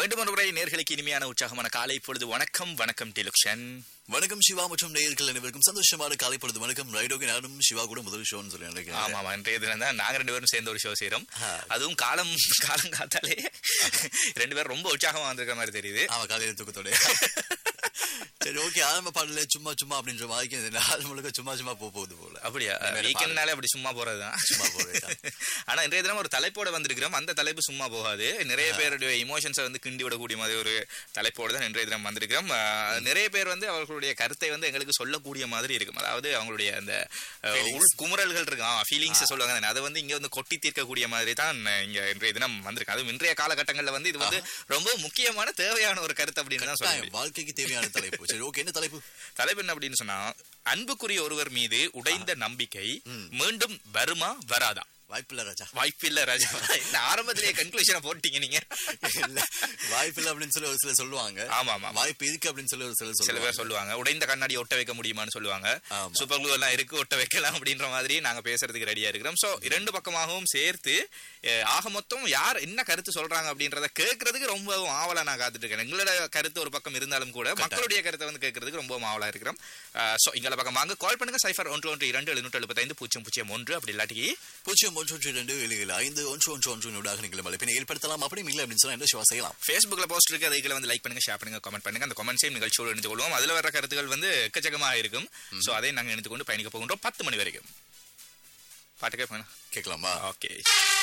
மீண்டும் ஒரு முறை நேர்களுக்கு இனிமையான உற்சாகமான காலை பொழுது வணக்கம் வணக்கம் டிலுக்ஷன் வணக்கம் சிவா மற்றும் நேயர்கள் அனைவருக்கும் சந்தோஷமான காலை பொழுது வணக்கம் ரைடோக்கு நானும் சிவா கூட முதல் ஷோன்னு சொல்லி நினைக்கிறேன் ஆமா ஆமா இன்றைய தினம் தான் நாங்க ரெண்டு பேரும் சேர்ந்து ஒரு ஷோ செய்யறோம் ஆ. அதுவும் காலம் காலம் காத்தாலே ரெண்டு பேரும் ரொம்ப உற்சாகமா வந்திருக்க மாதிரி தெரியுது ஆமா காலையில தூக்கத்தோட சரி ஓகே ஆரம்ப பாடல சும்மா சும்மா அப்படின்ற மாதிரி இந்த நாள் முழுக்க சும்மா சும்மா போக போகுது போல அப்படியா இனிமேல் வீக்கெண்ட்னாலே அப்படி சும்மா போறதுதான் சும்மா போறதுதான். ஆனா இன்றைய தினம் ஒரு தலைப்போட வந்திருக்கிறோம் அந்த தலைப்பு சும்மா போகாது நிறைய பேருடைய இமோஷன்ஸை வந்து கிண்டி விடக்கூடிய மாதிரி ஒரு தலைப்போடு தான் இன்றைய தினம் வந்திருக்கிறோம் ஆஹ், நிறைய பேர் வந்து அவர்களுடைய கருத்தை வந்து எங்களுக்கு சொல்லக்கூடிய மாதிரி இருக்கும் அதாவது அவங்களுடைய அந்த ஆஹ், உள் குமுறல்கள் இருக்கும் ஃபீலிங்ஸ் சொல்லுவாங்க தானே, அதை வந்து இங்க வந்து கொட்டி தீர்க்கக்கூடிய மாதிரி தான் இங்க இன்றைய தினம் வந்திருக்கு அதுவும் இன்றைய காலகட்டங்கள்ல வந்து இது வந்து ரொம்ப முக்கியமான தேவையான ஒரு கருத்து அப்படின்னு தான் சொல்ல முடியும். கட்டாயம், வாழ்க்கைக்கு தேவையான தலைப்பு சரி ஓகே என்ன தலைப்பு தலைப்பு என்ன அப்படின்னு சொன்னா அன்புக்குரிய ஒருவர் மீது உடைந்த நம்பிக்கை மீண்டும் வருமா வராதா வாய்ப்பில்ல ராஜா வாய்ப்பில்ல ராஜா இந்த ஆரம்பத்திலேயே கன்க்ளூஷனை போட்டீங்க நீங்க இல்ல வாய்ப்பில்ல அப்படின்னு சொல்லி ஒரு சிலர் சொல்லுவாங்க ஆமா ஆமா வாய்ப்பு இருக்கு அப்படின்னு சொல்லி ஒரு சிலர் சில சொல்லுவாங்க பேர் சொல்லுவாங்க உடைந்த கண்ணாடி ஒட்ட வைக்க முடியுமான்னு சொல்லுவாங்க ஆமா. சூப்பர் க்ளூ எல்லாம் இருக்கு ஒட்ட வைக்கலாம் அப்படின்ற மாதிரி நாங்க பேசுறதுக்கு ரெடியா இருக்கிறோம் சோ இரண்டு பக்கமாகவும் சேர்த்து அஹ், ஆக மொத்தம் யார் என்ன கருத்து சொல்றாங்க அப்படின்றத கேட்கறதுக்கு ரொம்பவும் ஆவலா நான் காத்துட்டு இருக்கேன் எங்களோட கருத்து ஒரு பக்கம் இருந்தாலும் கூட மக்களுடைய கருத்தை வந்து கேட்கறதுக்கு ரொம்பவும் ஆவலா இருக்கிறோம் சோ எங்களை பக்கம் வாங்க கால் பண்ணுங்க சைஃபர் ஒன்று ஒன்று இரண்டு எழுநூற்று எழுபத்தைந்து பூஜ்ஜியம் பூஜ்ஜியம் ஒன்று அப்படி இல்லாட்டி பூஜ்ஜியம் ஒன்று ஒன்று இரண்டு ஏழு ஏழு ஐந்து ஒன்று ஒன்று ஒன்று நூடாக நீங்கள் மலைப்பினை ஏற்படுத்தலாம் அப்படி இல்லை அப்படின்னு சொன்னா என்ன சிவா செய்யலாம் ஃபேஸ்புக்ல போஸ்ட் இருக்கு அதுகளை வந்து லைக் பண்ணுங்க ஷேர் பண்ணுங்க கமெண்ட் பண்ணுங்க அந்த கமெண்ட்ஸையும் நிகழ்ச்சியோடு எடுத்து கொள்வோம் அதுல வர கருத்துக்கள் வந்து எக்கச்சக்கமா இருக்கும் சோ அதை நாங்க எடுத்துக்கொண்டு பயணிக்க போகின்றோம் பத்து மணி வரைக்கும் பாட்டு கேட்பேன் கேட்கலாமா ஓகே